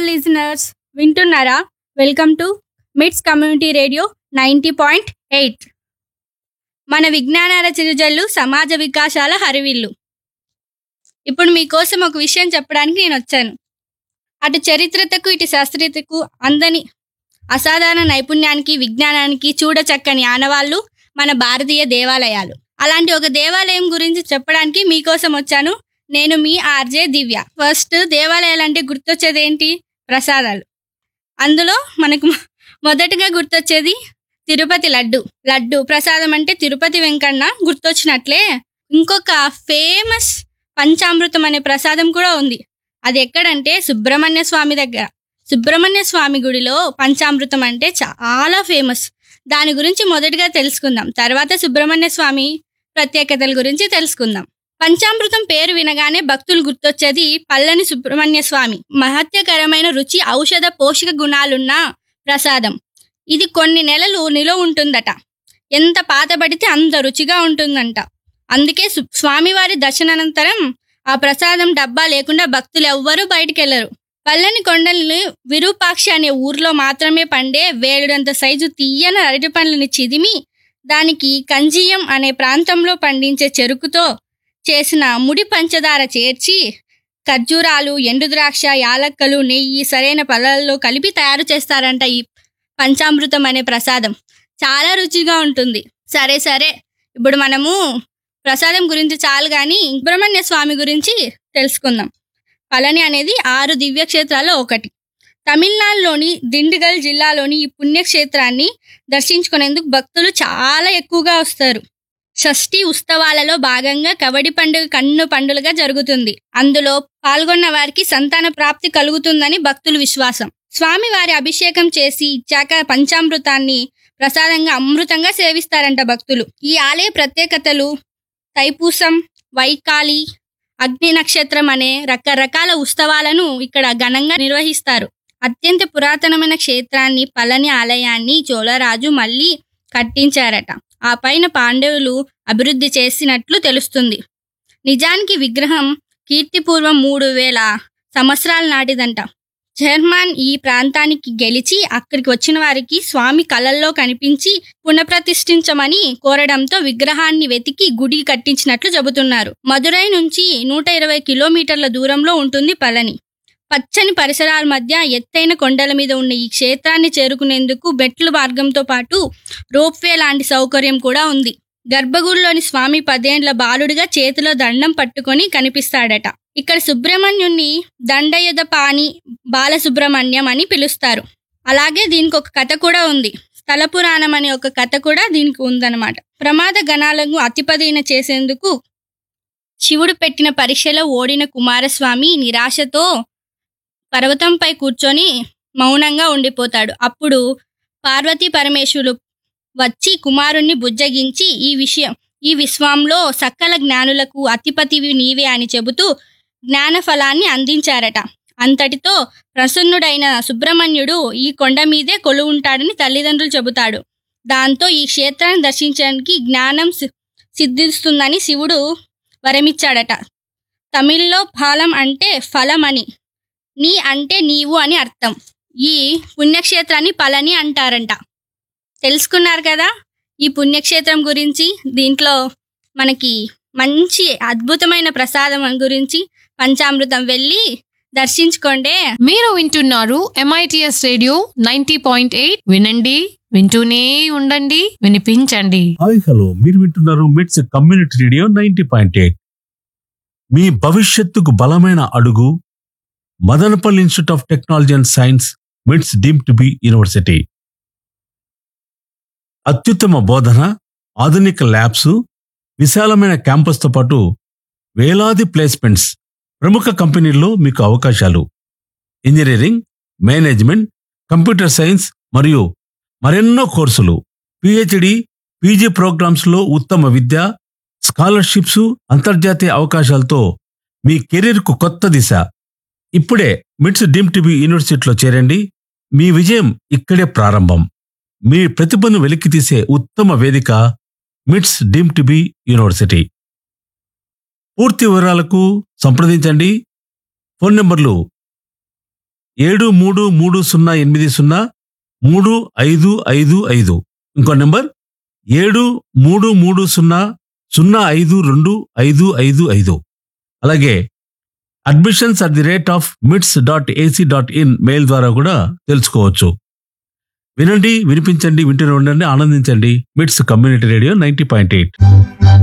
listeners వింటున్నారా welcome to MITS community radio ninety point eight మన విజ్ఞానాల చిరుజల్లు సమాజ వికాసాల హరివిల్లు ఇప్పుడు మీకోసం ఒక విషయం చెప్పడానికి నేను వచ్చాను అటు చరిత్రతకు ఇటు శాస్త్రీయతకు అందని అసాధారణ నైపుణ్యానికి విజ్ఞానానికి చూడచక్కని ఆనవాళ్ళు మన భారతీయ దేవాలయాలు అలాంటి ఒక దేవాలయం గురించి చెప్పడానికి మీకోసం వచ్చాను నేను మీ ఆర్జే దివ్య ఫస్ట్ దేవాలయాలు అంటే గుర్తొచ్చేది ఏంటి ప్రసాదాలు అందులో మనకు మొ- మొదటగా గుర్తొచ్చేది తిరుపతి లడ్డు లడ్డు ప్రసాదం అంటే తిరుపతి వెంకన్న గుర్తొచ్చినట్లే ఇంకొక ఫేమస్ పంచామృతం అనే ప్రసాదం కూడా ఉంది అది ఎక్కడంటే సుబ్రహ్మణ్య స్వామి దగ్గర సుబ్రహ్మణ్య స్వామి గుడిలో పంచామృతం అంటే చాలా ఫేమస్ దాని గురించి మొదటిగా తెలుసుకుందాం తర్వాత సుబ్రహ్మణ్య స్వామి ప్రత్యేకతల గురించి తెలుసుకుందాం పంచామృతం పేరు వినగానే భక్తులు గుర్తొచ్చేది పల్లని సుబ్రహ్మణ్య స్వామి మహత్యకరమైన రుచి ఔషధ పోషక గుణాలున్న ప్రసాదం ఇది కొన్ని నెలలు నిలువ ఉంటుందట ఎంత పాతబడితే అంత రుచిగా ఉంటుందంట అందుకే సు- స్వామివారి దర్శనానంతరం ఆ ప్రసాదం డబ్బా లేకుండా భక్తులు ఎవ్వరూ బయటికి వెళ్లరు పల్లని కొండల్ని విరూపాక్షి అనే ఊర్లో మాత్రమే పండే వేలుడంత సైజు తీయన అరటి పండ్లని చిదిమి దానికి కంజియం అనే ప్రాంతంలో పండించే చెరుకుతో చేసిన ముడి పంచదార చేర్చి ఖర్జూరాలు ఎండు ద్రాక్ష యాలక్కలు నెయ్యి సరైన పళ్ళల్లో కలిపి తయారు చేస్తారంట ఈ పంచామృతం అనే ప్రసాదం చాలా రుచిగా ఉంటుంది సరే సరే ఇప్పుడు మనము ప్రసాదం గురించి చాలు కానీ సుబ్రహ్మణ్య స్వామి గురించి తెలుసుకుందాం పళని అనేది ఆరు దివ్యక్షేత్రాల్లో ఒకటి తమిళనాడులోని దిండిగల్ జిల్లాలోని ఈ పుణ్యక్షేత్రాన్ని దర్శించుకునేందుకు భక్తులు చాలా ఎక్కువగా వస్తారు షష్ఠి ఉత్సవాలలో భాగంగా కబడ్డీ పండుగ కన్ను పండుగగా జరుగుతుంది అందులో పాల్గొన్న వారికి సంతాన ప్రాప్తి కలుగుతుందని భక్తుల విశ్వాసం స్వామి వారి అభిషేకం చేసి ఇచ్చాక పంచామృతాన్ని ప్రసాదంగా అమృతంగా సేవిస్తారంట భక్తులు ఈ ఆలయ ప్రత్యేకతలు తైపూసం వైకాలి అగ్ని నక్షత్రం అనే రకరకాల ఉత్సవాలను ఇక్కడ ఘనంగా నిర్వహిస్తారు అత్యంత పురాతనమైన క్షేత్రాన్ని పళని ఆలయాన్ని చోళరాజు మళ్ళీ కట్టించారట ఆ పైన పాండవులు అభివృద్ధి చేసినట్లు తెలుస్తుంది నిజానికి విగ్రహం కీర్తిపూర్వం మూడు వేల సంవత్సరాల నాటిదంట జర్మన్ ఈ ప్రాంతానికి గెలిచి అక్కడికి వచ్చిన వారికి స్వామి కళల్లో కనిపించి పునఃప్రతిష్ఠించమని కోరడంతో విగ్రహాన్ని వెతికి గుడి కట్టించినట్లు చెబుతున్నారు మదురై నుంచి నూట ఇరవై కిలోమీటర్ల దూరంలో ఉంటుంది పళని పచ్చని పరిసరాల మధ్య ఎత్తైన కొండల మీద ఉన్న ఈ క్షేత్రాన్ని చేరుకునేందుకు మెట్ల మార్గంతో పాటు రోప్వే లాంటి సౌకర్యం కూడా ఉంది గర్భగుడిలోని స్వామి పదేండ్ల బాలుడిగా చేతిలో దండం పట్టుకొని కనిపిస్తాడట ఇక్కడ సుబ్రహ్మణ్యుణ్ణి దండయుధ పాని బాలసుబ్రహ్మణ్యం అని పిలుస్తారు అలాగే దీనికి ఒక కథ కూడా ఉంది స్థల పురాణం అనే ఒక కథ కూడా దీనికి ఉందన్నమాట ప్రమాద గణాలను అతిపదీన చేసేందుకు శివుడు పెట్టిన పరీక్షలో ఓడిన కుమారస్వామి నిరాశతో పర్వతంపై కూర్చొని మౌనంగా ఉండిపోతాడు అప్పుడు పార్వతీ పరమేశ్వరులు వచ్చి కుమారుణ్ణి బుజ్జగించి ఈ విషయం ఈ విశ్వంలో సకల జ్ఞానులకు అతిపతివి నీవే అని చెబుతూ జ్ఞాన ఫలాన్ని అందించారట అంతటితో ప్రసన్నుడైన సుబ్రహ్మణ్యుడు ఈ కొండ మీదే కొలువుంటాడని తల్లిదండ్రులు చెబుతాడు దాంతో ఈ క్షేత్రాన్ని దర్శించడానికి జ్ఞానం సి- సిద్ధిస్తుందని శివుడు వరమిచ్చాడట తమిళ్లో ఫలం అంటే ఫలం అని నీ అంటే నీవు అని అర్థం ఈ పుణ్యక్షేత్రాన్ని పళని అంటారంట తెలుసుకున్నారు కదా ఈ పుణ్యక్షేత్రం గురించి దీంట్లో మనకి మంచి అద్భుతమైన ప్రసాదం గురించి పంచామృతం వెళ్ళి దర్శించుకోండే మీరు వింటున్నారు MITS radio ninety point eight వినండి వింటూనే ఉండండి వినిపించండి హాయ్ హలో మీరు వింటున్నారు MITS community radio ninety point eight మీ భవిష్యత్తుకు బలమైన అడుగు Madanapalle institute of technology and science MITS deemed to be university అత్యుత్తమ బోధన ఆధునిక ల్యాబ్స్ విశాలమైన క్యాంపస్తో పాటు వేలాది ప్లేస్మెంట్స్ ప్రముఖ కంపెనీల్లో మీకు అవకాశాలు ఇంజనీరింగ్ మేనేజ్మెంట్ కంప్యూటర్ సైన్స్ మరియు మరెన్నో కోర్సులు పిహెచ్డి పీజీ ప్రోగ్రామ్స్లో ఉత్తమ విద్య స్కాలర్షిప్స్ అంతర్జాతీయ అవకాశాలతో మీ కెరీర్కు కొత్త దిశ ఇప్పుడే మిట్స్ డీమ్ టీబీ యూనివర్సిటీలో చేరండి మీ విజయం ఇక్కడే ప్రారంభం మీ ప్రతిభను వెలికితీసే ఉత్తమ వేదిక మిట్స్ డీమ్ టీబీ యూనివర్సిటీ పూర్తి వివరాలకు సంప్రదించండి ఫోన్ నంబర్లు ఏడు మూడు మూడు సున్నా ఎనిమిది సున్నా మూడు ఐదు ఐదు ఐదు ఇంకో నెంబర్ ఏడు మూడు మూడు సున్నా సున్నా ఐదు రెండు ఐదు ఐదు ఐదు అలాగే admissions at the rate of MITS dot AC dot in mail ద్వారా కూడా తెలుసుకోవచ్చు వినండి వినిపించండి వింటూనే ఉండండి ఆనందించండి MITS community radio ninety point eight